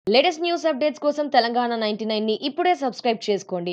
Latest news updates కోసం Telangana ninety ని ఇప్పుడే సబ్స్క్రైబ్ చేసుకోండి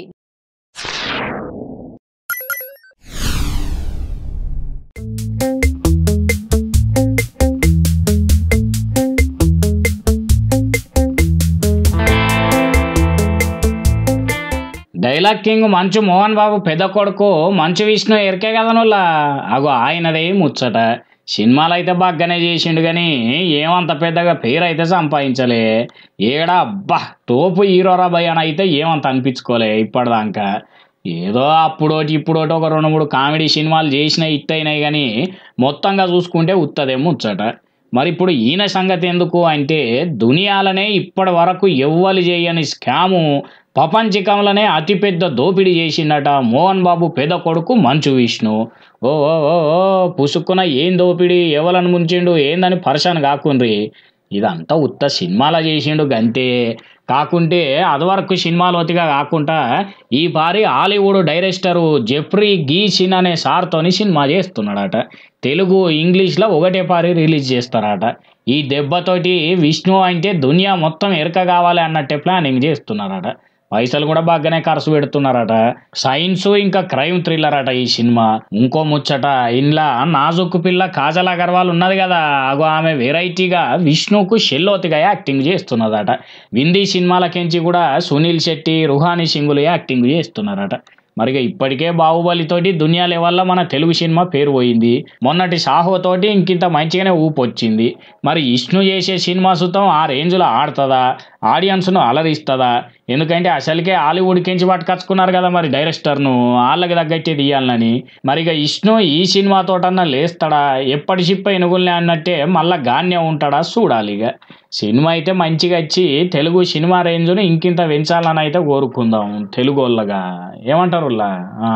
డైలాగ్ కింగ్ మంచు మోహన్ బాబు పెద్ద కొడుకు మంచు విష్ణు ఎరికే కదా నువ్వులా అగో ఆయనదే ముచ్చట సినిమాలు అయితే బాగానే చేసిండు కానీ ఏమంత పెద్దగా పేరు అయితే సంపాదించలే ఏడా అబ్బా తోపు హీరోరా భయ్ అని అయితే ఏమంత అనిపించుకోలే ఇప్పటిదాకా ఏదో అప్పుడోటి ఇప్పుడోటి ఒక రెండు మూడు కామెడీ సినిమాలు చేసినా హిట్ అయినాయి కానీ మొత్తంగా చూసుకుంటే ఉత్తదే ముచ్చట మరి ఇప్పుడు ఈయన సంగతి ఎందుకు అంటే దునియాలనే ఇప్పటి వరకు ఎవ్వరు చేయని స్కాము ప్రపంచకంలోనే అతిపెద్ద దోపిడీ చేసిండట మోహన్ బాబు పెద్ద కొడుకు మంచు విష్ణు ఓ ఓ ఓ ఓ పుసుక్కున ఏం దోపిడీ ఎవలను ముంచిండు ఏందని పర్షాన్ కాకుండ్రి ఇదంతా ఉత్త సినిమాల చేసిండు గంతే కాకుంటే అదివరకు సినిమాలోతిగా కాకుండా ఈ పారి హాలీవుడ్ డైరెక్టరు జెఫ్రీ గీచిన్ అనే సార్తోని సినిమా చేస్తున్నాడట తెలుగు ఇంగ్లీష్లో ఒకటే పారి రిలీజ్ చేస్తారట ఈ దెబ్బతోటి విష్ణు అంటే దునియా మొత్తం ఎరక కావాలి అన్నట్టే ప్లానింగ్ చేస్తున్నారట పైసలు కూడా బాగానే ఖర్చు పెడుతున్నారట సైన్స్ ఇంకా క్రైమ్ థ్రిల్లర్ అట ఈ సినిమా ఇంకో ముచ్చట ఇంట్లో నాజుక్కు పిల్ల కాజల్ అగర్వాల్ ఉన్నది కదా అగో ఆమె వెరైటీగా విష్ణుకు షెల్లోతిగా యాక్టింగ్ చేస్తున్నదట విందీ సినిమాలకెంచి కూడా సునీల్ శెట్టి రుహానీ సింగులు యాక్టింగ్ చేస్తున్నారట మరిగా ఇప్పటికే బాహుబలితోటి దునియా లెవెల్లో మన తెలుగు సినిమా పేరు పోయింది మొన్నటి సాహోతోటి ఇంకింత మంచిగానే ఊపు వచ్చింది మరి విష్ణు చేసే సినిమా సుతం ఆ రేంజ్లో ఆడుతుందా ఆడియన్స్ను అలరిస్తుందా ఎందుకంటే అసలుకే హాలీవుడ్ కించి పట్టుకొచ్చుకున్నారు కదా మరి డైరెక్టర్ను వాళ్ళకి తగ్గట్టే తీయాలని మరి ఇక విష్ణు ఈ సినిమాతోటన్నా లేస్తాడా ఎప్పటి షిప్ ఎనుగులనే అన్నట్టే మళ్ళా గాన్య ఉంటాడా చూడాలి ఇక సినిమా అయితే మంచిగా వచ్చి తెలుగు సినిమా రేంజ్ను ఇంకింత పెంచాలని అయితే కోరుకుందాం తెలుగు వాళ్ళగా ఏమంటారు వాళ్ళ? ఆ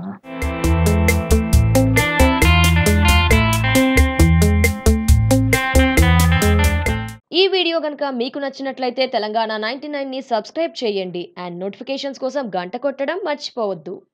ఈ వీడియో కనుక మీకు నచ్చినట్లయితే తెలంగాణ నైన్టీ ని సబ్స్క్రైబ్ చేయండి అండ్ నోటిఫికేషన్స్ కోసం గంట కొట్టడం మర్చిపోవద్దు